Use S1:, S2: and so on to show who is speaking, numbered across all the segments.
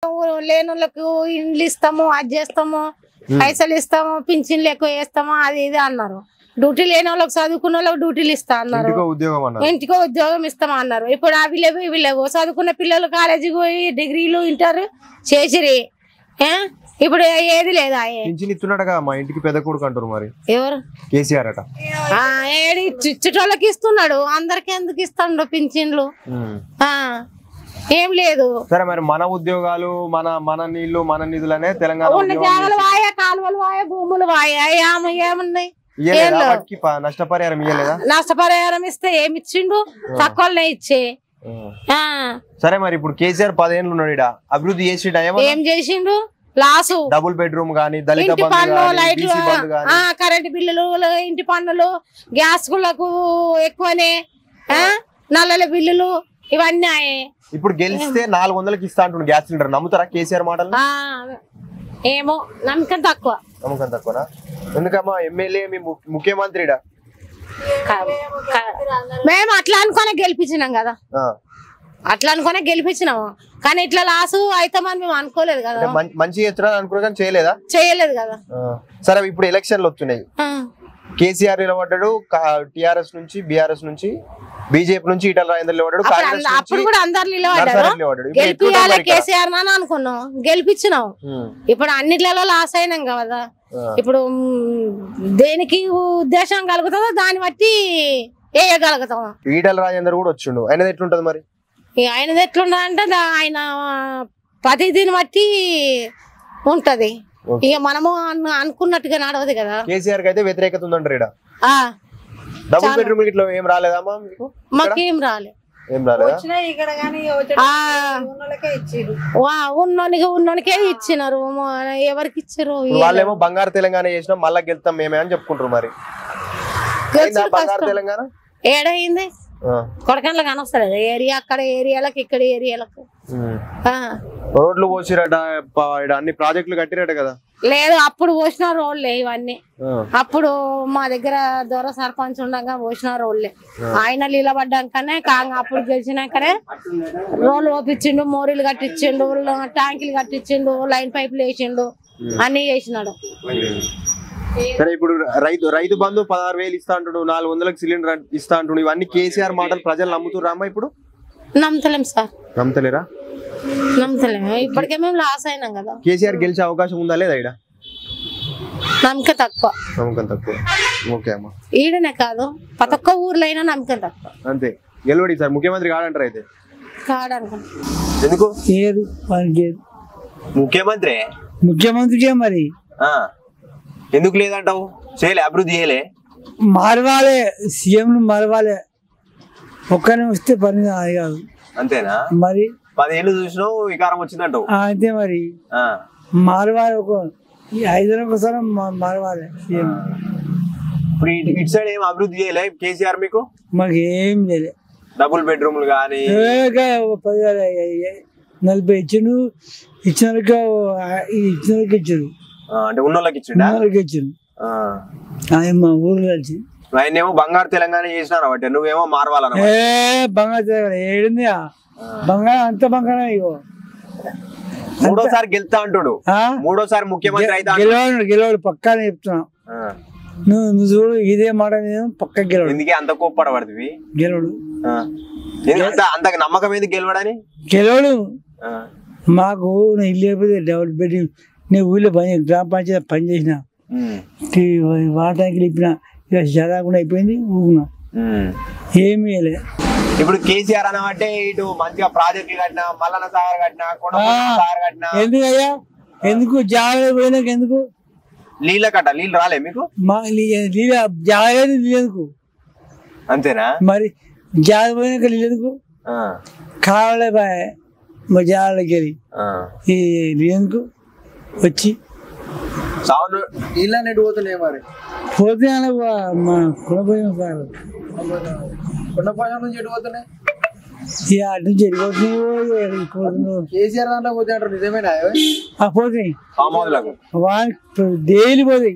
S1: లేని వాళ్ళకు ఇండ్లు ఇస్తాము అది చేస్తాము పైసలు ఇస్తాము పింఛన్లు ఎక్కువ వేస్తాము అది ఇది అన్నారు డ్యూటీ లేని వాళ్ళకి చదువుకున్న వాళ్ళకి డ్యూటీలు ఇస్తా అన్నారు
S2: ఇంటికో ఉద్యోగం అన్నారు
S1: ఇంటికో ఉద్యోగం ఇస్తాం అన్నారు ఇప్పుడు అవి లేవు ఇవి లేవు చదువుకున్న పిల్లలు కాలేజీకి పోయి డిగ్రీలు ఇంటర్ చేసిరి ఏ? ఇప్పుడు ఏది లేదా ఏ?
S2: పింఛన్ ఇస్తున్నాడుగా మా ఇంటికి పెద్ద కొడుకు అంటారు మరి
S1: ఎవరు
S2: కేసీఆర్ అట
S1: ఆ, ఏడి చుట్టోళ్ళకి ఇస్తున్నాడు అందరికి ఎందుకు ఇస్తాడు పింఛన్లు
S2: ఉమ్.
S1: ఆ, ఏం లేదు
S2: సరే మరి మన ఉద్యోగాలు మన మన నీళ్లు మన నిధులనే తెలంగాణ
S1: ఉన్న
S2: ఉద్యోగం
S1: జాగలు వాయ కాలువలు వాయ భూములు వాయ ఏమ- ఏమున్నాయి
S2: ఇయ్యలేదా
S1: ఏం లేవు.
S2: వాటికి ప- నష్టపరిహారం ఇయ్యలేదా
S1: నష్టపరిహారం ఇస్తే ఏమి ఇచ్చిండు తక్కువనే ఇచ్చే
S2: ఉమ్.
S1: ఆ,
S2: సరే మరి ఇప్పుడు కేసీఆర్ పదేళ్ళు ఉన్నాడు ఈడ అభివృద్ధి చేసిడా ఏమన్నా
S1: ఏం చేసిండు లాసు
S2: డబుల్ బెడ్రూమ్ గానీ దళిత
S1: ఇంటి
S2: బంధు
S1: పన్ను
S2: గానీ
S1: లైట్లు
S2: బీసీ బంధు గానీ
S1: ఆ, కరెంటు బిల్లులు ఇంటి పన్నులు గ్యాస్ గుళ్ళకు ఎక్కువనే ఆ, నల్లల బిల్లులు ఇవన్నీ ఆయే.
S2: ఇప్పుడు గెలిస్తే నాలుగు వందలకి ఇస్తా అంటుండు గ్యాస్ సిలిండర్ నమ్ముతారా కేసీఆర్ మాటలు
S1: ఆ ఏమో నమ్మకం తక్కువ
S2: నమ్మకం తక్కువనా ఎందుకమ్మా ఎమ్మెల్యే మీ ము- ముఖ్యమంత్రి ఈడ.
S1: క- క- మేము అట్లా అనుకునే గెలిపించినాం కదా
S2: ఆ
S1: అట్లా అనుకునే గెలిపించినాము కానీ ఇట్లా లాసు అవుతామని మేము అనుకోలేదు కదా
S2: అంటే మం- మంచిగా చేస్తున్నా అనుకున్నా కానీ చేయలేదా
S1: చేయలేదు కదా
S2: ఆ. సరే ఇప్పుడు ఎలక్షన్లు వస్తున్నాయి
S1: ఆ,
S2: కేసీఆర్ నిలబడ్డాడు టిఆర్ఎస్ నుంచి బీఆర్ఎస్ నుంచి బీజేపీ నుంచి ఈటల రాజేందర్ నిలబడ్డాడు
S1: అప్పుడు
S2: కాంగ్రెస్
S1: అంద- అప్పుడు
S2: నుంచి
S1: కూడా అందరు నిలబడ్డారు
S2: నర్సరీ నిలబడ్డాడు ఇప్పుడు ఎక్కువ
S1: గెలిపియాలి
S2: ఉన్నారు ఇక్కడ.
S1: కేసీఆర్ అని అనుకున్నాం గెలిపించినాం
S2: ఉమ్.
S1: ఇప్పుడు అన్నిట్లలో లాస్ అయినాం కదా
S2: ఆ.
S1: ఇప్పుడు మ్, దేనికి ఉద్దేశం కలుగుతుందో దాన్ని బట్టి వేయగలుగుతాం
S2: ఈటల రాజేందర్ కూడా వచ్చిండు ఆయనది ఎట్లుంటది మరి
S1: ఇక ఆయనది ఎట్లుందంటే దా- ఆయన పతిదిని బట్టి ఉంటది
S2: ఓకే.
S1: ఇక మనము అను- అనుకున్నట్టుగా నడవదు కదా
S2: కేసీఆర్ కి అయితే వ్యతిరేకత ఉందంటారు ఈడ
S1: ఆ
S2: డబుల్ బెడ్రూమ్ ఇట్లా ఏం రాలేదమ్మా మీకు
S1: మాకేం రాలే
S2: ఏం రాలేదా
S3: ఇక్కడ కానీ
S1: ఆ
S3: ఉన్నోళ్ళకే ఇచ్చిర్రు
S1: వా ఉన్నోనికి ఉన్నోనికే ఇచ్చినారు మ- ఎవరికి ఇచ్చారు
S2: ఇప్పుడు వాళ్ళేమో బంగారు తెలంగాణ చేసినాం మళ్ళా గెలుస్తాం మేమే అని చెప్పుకుంటారు మరి అయిందా బంగారు తెలంగాణ
S1: ఏడయింది
S2: ఆ.
S1: కొడకండ్ల కానొస్తలేదు ఏరియా అక్కడ ఏరియాలకు ఇక్కడ ఏరియాలకు
S2: ఉమ్.
S1: ఆ.
S2: రోడ్లు పోసిరట ప- ఈడ అన్ని ప్రాజెక్టులు కట్టిరట కదా
S1: లేదు అప్పుడు పోసిన రోడ్లే ఇవన్నీ
S2: ఆ.
S1: అప్పుడు మా దగ్గర దొర సర్పంచ్ ఉండగా పోసిన రోడ్లే ఆయన నిలబడ్డాకనే కాంగ అప్పుడు గెలిచినాకనే రోడ్లు ఓపించిండు మోరీలు కట్టించిండు ట్యాంకులు కట్టించిండు లైన్ పైపులు వేసిండు అన్ని చేసినాడు
S2: సరే ఇప్పుడు రైతు రైతు బంధు పదహారు వేలు ఇస్తా అంటుడు నాలుగు వందలకు సిలిండర్ ఇస్తా అంటుడు ఇవన్నీ కేసీఆర్ మాటలు ప్రజలు నమ్ముతుర్రా అమ్మా ఇప్పుడు
S1: నమ్మతలేం సార్
S2: నమ్ముతలేరా
S1: నమ్మతలేము ఇప్పటికే మేము లాస్ అయినాం కదా
S2: కేసీఆర్ గెలిచే అవకాశం ఉందా లేదా ఈడ
S1: నమ్మకం తక్కువ
S2: నమ్మకం తక్కువ ఓకే అమ్మా
S1: ఈడనే కాదు ప్రతి ఒక్క ఊర్లో అయినా నమ్మకం తక్కువ
S2: అంతే గెలవడి సార్ ముఖ్యమంత్రి కాడంటారు అయితే
S1: కాడనుకుంటా
S2: ఎందుకు
S4: ఏది వానికి ఏది
S2: ముఖ్యమంత్రి
S4: ముఖ్యమంత్రికే మరి
S2: ఎందుకు లేదంటావు చేయలే అభివృద్ధి చేయలే
S4: మారవాలే సీఎంలు మారవాలే ఒక్కనే వస్తే పని అది కాదు
S2: అంతేనా
S4: మరి
S2: పదేళ్ళు చూసినావు వికారం వచ్చిందంటావు
S4: ఆ, అంతే మరి మారవాలి ఒక ఈ ఐదు ఒకసారి మారవాలి సీఎం
S2: ఇప్పుడు ఇటు ఇటు సైడ్ ఏం అభివృద్ధి చేయలే కేసీఆర్ మీకు
S4: మాకు ఏం లేదు
S2: డబుల్ బెడ్రూమ్లు కానీ
S4: పదివేల నలభై ఇచ్చిండు ఇచ్చిన వాళ్ళకి ఇచ్చిన వాళ్ళకి ఇచ్చారు
S2: అంటే ఉన్నోళ్ళకి ఇచ్చిండా
S4: వాళ్ళకి ఇచ్చారు
S2: ఆ.
S4: ఆయన మా ఊర్లో కలిసి
S2: ఆయనేమో బంగారు తెలంగాణ చేసినారు అంటే నువ్వేమో మారవాలన్న
S4: ఏ బంగారు తెలంగాణ ఏడుంది ఆ? బంగారం అంత బంగారం ఇగో
S2: మూడోసారి గెలుతా అంటాడు
S4: ఆ?
S2: మూడోసారి ముఖ్యమంత్రి అయితే అంటాడు.
S4: గెలవాడు గెలవాడు పక్కానే చెప్తున్నా
S2: ఆ.
S4: నువ్వు నువ్వు చూడు ఇదే మాట నేను పక్క గెలవాడు
S2: ఎందుకే అంత కోప్పడబడుతుంది
S4: గెలవాడు
S2: అంత అంత నమ్మకం ఎందుకు గెలవడని
S4: గెలవాడు
S2: ఆ.
S4: మాకు నా ఇల్లు అయిపోతే డెవలప్ పెట్టి నేను ఊళ్ళో పని గ్రామ పంచాయతీ పని చేసిన
S2: ఉమ్.
S4: వాటానికి ఇప్పిన ఇక చదవకుండా అయిపోయింది ఊగునా
S2: ఉమ్.
S4: ఏమీ లే
S2: ఇప్పుడు కేసీఆర్ అన్నమంటే ఇటు మంచిగా ప్రాజెక్టులు కట్టినా మల్లన్న సాగర్ కట్టినా కొండపల్లి సాగర్ కట్టినా
S4: ఎందుకయ్యా ఎందుకు జాగ్రత్త పోయినాక ఎందుకు
S2: నీళ్ళ కట్ట నీళ్ళు రాలే మీకు
S4: మా జాగ్రత్త ఎందుకు
S2: అంతేనా
S4: మరి జాగ్రత్త పోయినాక నీళ్ళు ఎందుకు
S2: ఆ.
S4: కావాలే బాయ్ మా జాగ్రత్తకి వెళ్ళి
S2: ఆ.
S4: ఈ ఎందుకు వచ్చి
S2: సౌండ్
S5: నీళ్ళ నెట్టు పోతున్నాయి మరి
S4: పోతే అలా వా- మా కులపోయిన సార్
S5: కొండపాలెం నుంచి ఎటు పోతున్నాయి
S4: ఇక అటు నుంచి వెళ్ళిపోతున్నావు పోతున్నావు
S5: కేసీఆర్ దాంట్లో పోతే అంటారు నిజమేనా అవి?
S4: ఆ పోతాయి
S2: ఫామ్ హౌస్లకు
S4: వాని డైలీ పోతాయి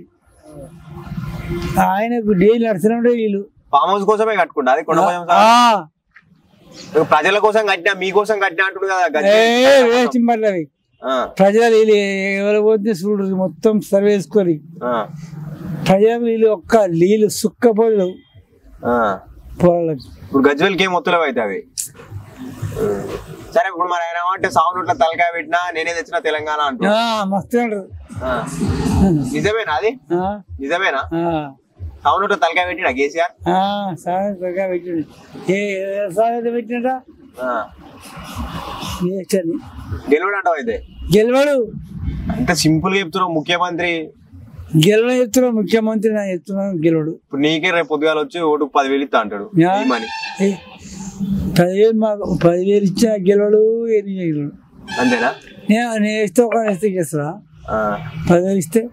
S4: ఆయనకు డైలీ నడుస్తూనే ఉంటాయి వీళ్ళు
S2: ఫామ్ హౌస్ కోసమే కట్టుకుంటా అది కొండపల్లి
S4: ఆ,
S2: ప్రజల కోసం కట్టినా మీకోసం కట్టినా అంటుంది కదా గది.
S4: ఏ వేస్ట్ మళ్ళీ అవి
S2: ఆ,
S4: ప్రజలు వీళ్ళు ఎవరు పోతే చూడు మొత్తం సర్వే వేసుకొని
S2: ఆ,
S4: ప్రజలు వీళ్ళు ఒక్క నీళ్ళు సుక్కపోలు
S2: ఆ.
S4: పొలాలకు
S2: ఇప్పుడు గజ్వెల్కి ఏం మొత్తులు అయితే అవి సరే ఇప్పుడు మరి ఆయన ఏమంటే సాగు నోట్ల తలకాయ పెట్టినా నేనే తెచ్చిన తెలంగాణ అంటూ
S4: ఆ, మస్తు ఉంటారు
S2: ఆ. నిజమేనా అది
S4: ఆ,
S2: నిజమేనా
S4: ఆ,
S2: సాగు నోట్ల తలకాయ పెట్టినా కేసీఆర్
S4: ఆ, సాయం త్వరగా పెట్టిండు ఏ సాయం పెట్టినరా
S2: ఆ. గెలవడు అంటావు అయితే
S4: గెలవడు
S2: అంత సింపుల్ గా చెప్తున్నావు ముఖ్యమంత్రి
S4: గెలవ చెప్తున్నావు ముఖ్యమంత్రి నా చెప్తున్నాను గెలవడు
S2: ఇప్పుడు నీకే రేపు పొద్దుగాల వచ్చి ఓటుకు పదివేలు ఇస్తా అంటాడు
S4: యా.
S2: ఏమని
S4: ఏ, పదివేలు మాకు పదివేలు ఇచ్చినా గెలవడు ఏది గెలవడు
S2: అంతేనా
S4: నేను నేను ఇస్తే ఒక ఇస్తే చేస్తా
S2: ఆ.
S4: పదివేలు ఇస్తే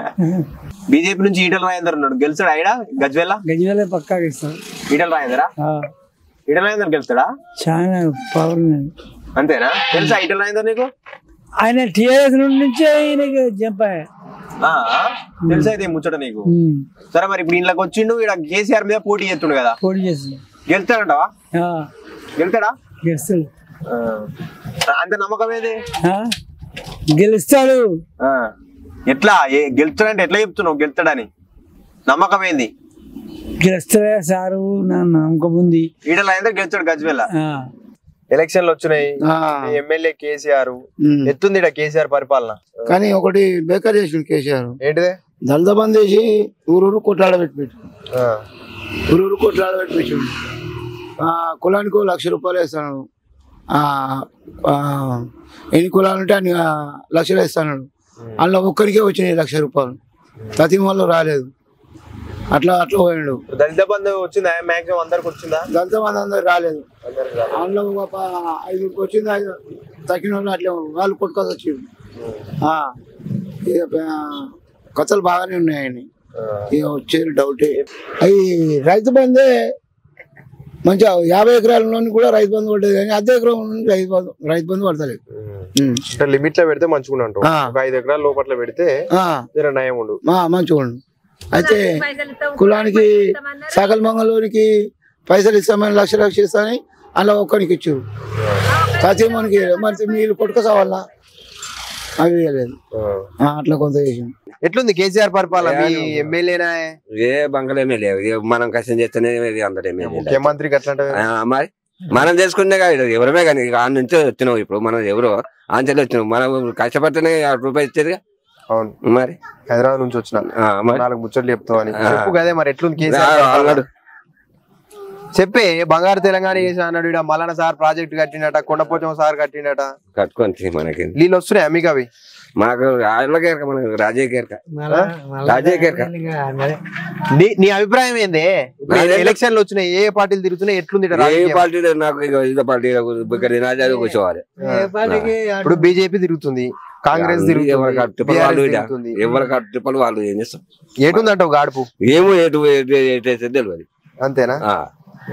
S2: బీజేపీ నుంచి ఈటల రాజేందర్ ఉన్నాడు గెలుస్తాడు ఆయన గజ్వేల
S4: గజవేలే పక్కాగా ఇస్తాడు
S2: ఈటల రాజేందరా
S4: ఆ,
S2: ఈటల రాజేందర్ గెలుస్తాడా
S4: చాలా పవర్ ఉన్నది
S2: అంతేనా తెలుసా ఈటల రాజేందర్ నీకు
S4: ఆయన టీఆర్ఎస్ నుంచే ఆయనకి జంప్ అయ్యా
S2: ఆ, తెలుసా అయితే ఈ ముచ్చట నీకు
S4: ఉమ్,
S2: సరే మరి ఇప్పుడు ఇంట్లోకి వచ్చిండు ఇక్కడ కేసీఆర్ మీద పోటీ చేస్తుండు కదా
S4: పోటీ చేస్తుంది
S2: గెలుస్తాడంటావా
S4: ఆ,
S2: గెలుతాడా
S4: గెలుస్తాడు
S2: ఆ. అంత నమ్మకం ఏది
S4: ఆ, గెలుస్తాడు
S2: ఆ. ఎట్లా ఏ గెలుస్తాడంటే ఎట్లా చెప్తున్నావు గెలుస్తాడని నమ్మకం ఏంది
S4: గెలుస్తాడే సారు నా నమ్మకం ఉంది
S2: ఈటల రాజేందర్ గెలుస్తాడు గజ్వేల
S4: ఆ,
S2: ఎలక్షన్లు వచ్చినాయి
S6: ఆ,
S2: ఎమ్మెల్యే కేసీఆర్
S6: ఉమ్.
S2: ఎత్తుంది ఈడ కేసీఆర్ పరిపాలన
S6: కానీ ఒకటి బేకర్ చేసిండు కేసీఆర్
S2: ఏంటిదే
S6: దళిత బంద్ చేసి ఊరూరు కొట్లాడ పెట్టి పెట్టు
S2: ఆ.
S6: ఊరూరు కొట్లాడ పెట్టి పెట్టిండు ఆ, కులానికి ఓ లక్ష రూపాయలు వేస్తాడు ఆ, ఆ, ఎన్ని కులాలు ఉంటే అన్ని ఆ, లక్షలు వేస్తాడు అందులో ఒక్కరికే వచ్చినాయి లక్ష రూపాయలు ప్రతి వాళ్ళు రాలేదు అట్లా అట్లా పోయాడు
S2: దళిత బంధు వచ్చిందా మాక్సిమం అందరికి వచ్చిందా
S6: దళిత మంది అందరు రాలేదు అందులో ఒక ప- ఐదుగురికి వచ్చింది ఐదు తగ్గిన వాళ్ళు అట్లా వాళ్ళు కొట్టుకొని వచ్చిండు ఆ, ఇక ఆ, కథలు బాగానే ఉన్నాయని ఇక వచ్చేది డౌటే అవి రైతు బందే మంచిగా యాభై ఎకరాల కూడా రైతు బంధు పడ్డది కానీ అర్ధ ఎకరం నుండి రైతు బంధు రైతు బంధు పడతలేదు ఉమ్.
S2: లిమిట్ లో పెడితే మంచిగా ఉంటాం
S6: ఆ.
S2: ఒక ఐదు ఎకరాల లోపల పెడితే
S6: ఆ,
S2: జర నయం ఉండు
S6: మా మంచిగా ఉండు అయితే కులానికి సకల మంగళూరికి పైసలు ఇస్తామని లక్ష లక్ష ఇస్తామని అలా ఒక్కరికి ఇచ్చారు ప్రతి మనకి మరి మీరు కొట్టుకోసావాలా అవి ఇవ్వలేదు ఆ, అట్లా కొంత చేసింది
S2: ఎట్లుంది కేసీఆర్ పరిపాలన మీ ఎమ్మెల్యేనా
S7: ఏ బంగళేమే లేవు ఇక మనం కష్టం చేస్తేనే ఇది అందరేమే
S2: ముఖ్యమంత్రికి అట్లా
S7: మరి మనం చేసుకునే కాదు ఎవరమే కానీ ఇక ఆ నుంచి వచ్చినావు ఇప్పుడు మనం ఎవరో ఆంచలు వచ్చినావు మనం కష్టపడితేనే ఆ రూపాయి ఇచ్చేది
S2: అవును
S7: మరి
S2: హైదరాబాద్ నుంచి వచ్చిన
S7: ఆ, మరి
S2: నాలుగు ముచ్చట్లు చెప్తావు అని
S7: ఆ.
S2: చెప్పు కదే మరి ఎట్లుంది
S7: ఆ,
S2: కేసీఆర్ పరిపాలన?
S7: అన్నాడు
S2: చెప్పే బంగారు తెలంగాణ చేసిన అన్నాడు ఈడ మల్లన్న సార్ ప్రాజెక్ట్ కట్టిండట కొండపోచం సార్ కట్టిండట
S7: కట్టుకొని మనకి
S2: నీళ్ళు వస్తున్నాయి మీకు అవి
S7: మాకు వాళ్ళకే మనకు రాజయ్య కేరక రాజయ్య కేరక
S2: నీ నీ అభిప్రాయం ఏంది ఇప్పుడు
S7: నాదేంటి?
S2: ఎలక్షన్లు వచ్చినాయి ఏ పార్టీలు తిరుగుతున్నాయి ఎట్లుంది ఈడ
S7: ఏ
S2: రాజకీయం?
S7: పార్టీ నాకు ఇక ఇదో పార్టీ ఇక్కడ నాజాలు కూర్చోవాలి
S2: ఇప్పుడు బీజేపీ తిరుగుతుంది కాంగ్రెస్
S7: ఎవరికి ఆ
S2: తిరుగుతుంది
S7: టిప్పలు వాళ్ళు
S2: BRS
S7: ఈడ.
S2: తిరుగుతుంది
S7: ఎవరికి ఆ టిప్పలు వాళ్ళు ఏం చేస్తాం
S2: ఎటుందంటావు గాడుపు
S7: ఏమో ఎటు ఎటు ఎటు వేసేది తెలియదు
S2: అంతేనా
S7: ఆ.